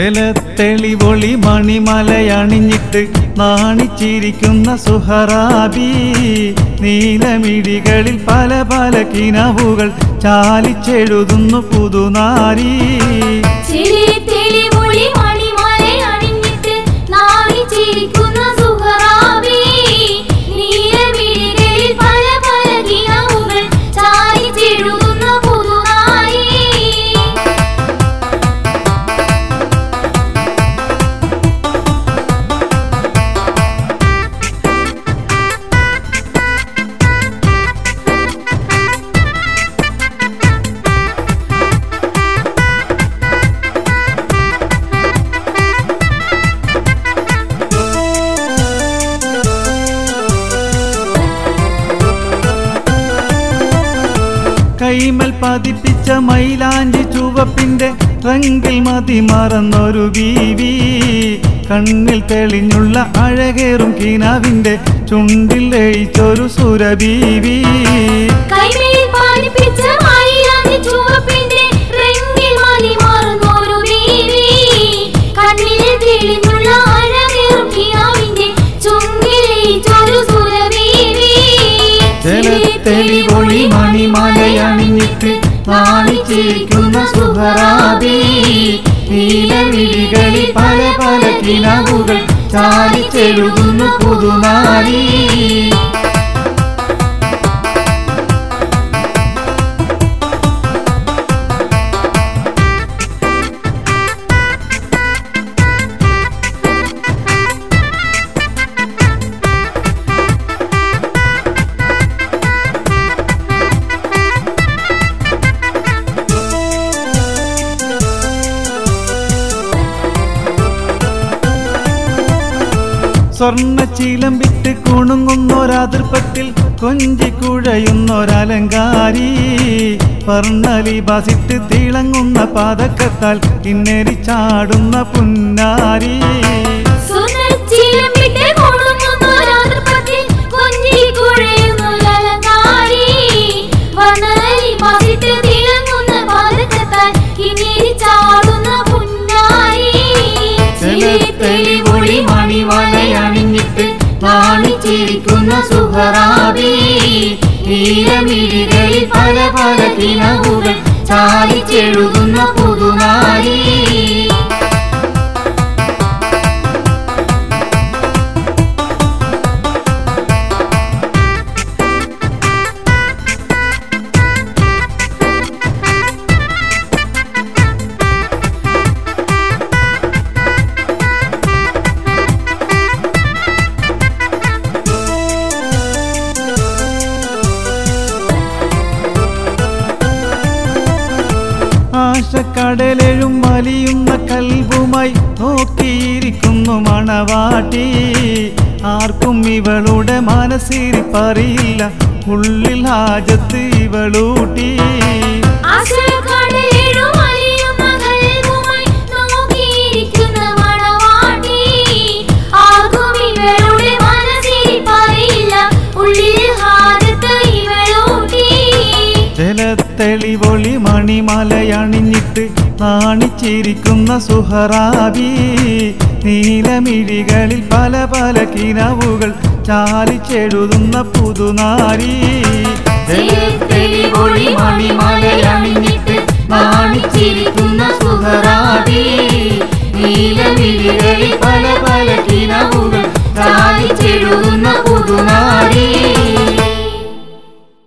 ജലത്തെളിവൊളി മണിമലയണിഞ്ഞിട്ട് നാണിച്ചിരിക്കുന്ന സുഹറാബി നീലമിഴികളിൽ പല പല കിനവുകൾ ചാലിച്ചെഴുതുന്നു പുതുനാരി ചിരി തെളിവൊളി മണിമലയണിഞ്ഞിട്ട് നാണിച്ചിരിക്കുന്ന സുഹറാബി. നീലമിഴികളിൽ പല പല കിനാവുകൾ ചാലിച്ചെഴുതുന്ന പുതുനാരി. കൈമൽ പതിപ്പിച്ച മൈലാഞ്ചി ചുവപ്പിന്റെ റങ്കിൽ മതി മറന്നൊരു ബീവി കണ്ണിൽ തെളിഞ്ഞുള്ള അഴകേറും കിനാവിന്റെ ചുണ്ടിൽ ലയിച്ചൊരു സുരബീവി കൈമേൽ പാലിപ്പിച്ച മയിലാഞ്ചി ചുവപ്പിന്റെ റെങ്കിൽ മതി മാറുന്നൊരു ബീവി. കണ്ണിൽ തെളിഞ്ഞുള്ള അഴകേറും കിനാവിന്റെ ചുണ്ടിൽ ലയിച്ചൊരു സുരബീവി. ജലത്തെളിവൊളി മണിമലയണിഞ്ഞിട്ട് നാണിച്ചിരിക്കുന്ന സുഹറാബി നീലമിഴികളിൽ പല പല കിനവുകൾ ചാലിച്ചെഴുതുന്നു പുതുനാരി സ്വർണ്ണ ചിലമ്പിട്ട് കുണുങ്ങുന്നൊരാതിർപ്പത്തിൽ കൊഞ്ചി കുഴയുന്നൊരലങ്കാരി വർണ്ണലി ബസിട്ട് തിളങ്ങുന്ന പാതക്കത്താൽ കിന്നരി ചാടുന്ന പുന്നാരി സുനച്ചിലമ്പിട്ട് കൊണുങ്ങുന്നൊരാതൃപ്പത്തിൽ കൊഞ്ചിക്കുഴയുന്നൊരലങ്കാരി. വർണ്ണലി മസിട്ട് തിളങ്ങുന്ന പാദക്കത്താൽ കിന്നിരി ചാടുന്ന പുന്നാരി. ജലത്തെളിവൊളി മണിമലയണിഞ്ഞിട്ട് നാണിച്ചിരിക്കുന്ന സുഹറാബി നീലമിഴികളിൽ പല പല കിനവുകൾ ചാലിച്ചെഴുതുന്ന പുതുനാരി ആശക്കടലെഴും വലിയുന്ന കൽവുമായി നോക്കിയിരിക്കുന്നു മണവാട്ടി ആർക്കും ഇവളുടെ മനസ്സിരിപ്പറിയില്ല ഉള്ളിൽ ഹാജത്ത് ഇവളൂട്ടി ആശക്കടലേഴും അലിയുന്ന കൽവുമായി നോക്കിയിരിക്കുന്ന മണവാട്ടി. ആർക്കും ഇവളുടെ മനസ്സിരിപ്പറിയില്ല. ഉള്ളിൽ ഹാജത്ത് ഇവളൂട്ടി. ജലത്തെളിവൊളി മണിമലയണിഞ്ഞിട്ട് നാണിച്ചിരിക്കുന്ന സുഹറാബി നീലമിഴികളിൽ പല പല കിനവുകൾ ചാലിച്ചെഴുതുന്ന പുതുനാരി ജലത്തെളിവൊളി മണിമലയണിഞ്ഞിട്ട് നാണിച്ചിരിക്കുന്ന സുഹറാബി നീലമിഴികളിൽ പല പല കിനവുകൾ ചാലിച്ചെഴുതുന്ന പുതുനാരി